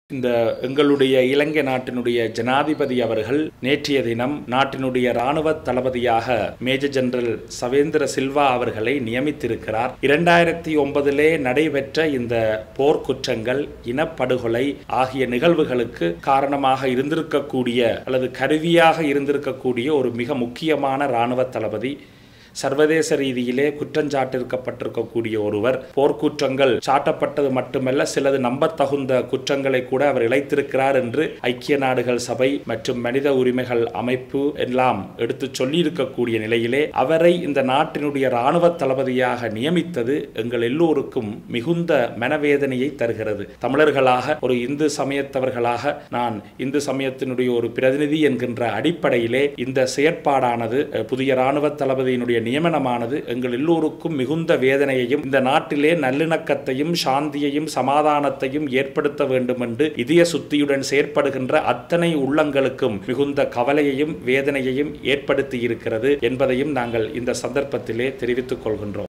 இந்த எங்களுடைய இலங்கை நாட்டினுடைய ஜனாதிபதி அவர்கள் நேற்றைய தினம் நாட்டினுடைய இராணுவ தளபதியாக மேஜர் ஜெனரல் சவேந்திர சில்வா அவர்களை நியமித்திருக்கிறார் இரண்டாயிரத்தி ஒன்பதிலே நடைபெற்ற இந்த போர்க்குற்றங்கள் இனப்படுகொலை ஆகிய நிகழ்வுகளுக்கு காரணமாக இருந்திருக்கக்கூடிய அல்லது கருவியாக இருந்திருக்கக்கூடிய ஒரு மிக முக்கியமான இராணுவ தளபதி சர்வதேச ரீதியிலே குற்றஞ்சாட்டிருக்கப்பட்டிருக்கக்கூடிய ஒருவர் போர்க்குற்றங்கள் சாட்டப்பட்டது மட்டுமல்ல சிலது நம்பத்தகுந்த குற்றங்களை கூட அவர் இழைத்திருக்கிறார் என்று ஐக்கிய நாடுகள் சபை மற்றும் மனித உரிமைகள் அமைப்பு எல்லாம் எடுத்து சொல்லியிருக்கக்கூடிய நிலையிலே அவரை இந்த நாட்டினுடைய இராணுவ தளபதியாக நியமித்தது எங்கள் எல்லோருக்கும் மிகுந்த மனவேதனையை தருகிறது தமிழர்களாக ஒரு இந்து சமயத்தவர்களாக நான் இந்து சமயத்தினுடைய ஒரு பிரதிநிதி என்கின்ற அடிப்படையிலே இந்த செயற்பாடானது அஹ், புதிய இராணுவ தளபதியினுடைய நியமனமானது எங்கள் எல்லோருக்கும் மிகுந்த வேதனையையும் இந்த நாட்டிலே நல்லிணக்கத்தையும் சாந்தியையும் சமாதானத்தையும் ஏற்படுத்த வேண்டும் என்று இதய சுத்தியுடன் செயற்படுகின்ற அத்தனை உள்ளங்களுக்கும் மிகுந்த கவலையையும் வேதனையையும் ஏற்படுத்தி இருக்கிறது என்பதையும் நாங்கள் இந்த சந்தர்ப்பத்திலே தெரிவித்துக் கொள்கின்றோம்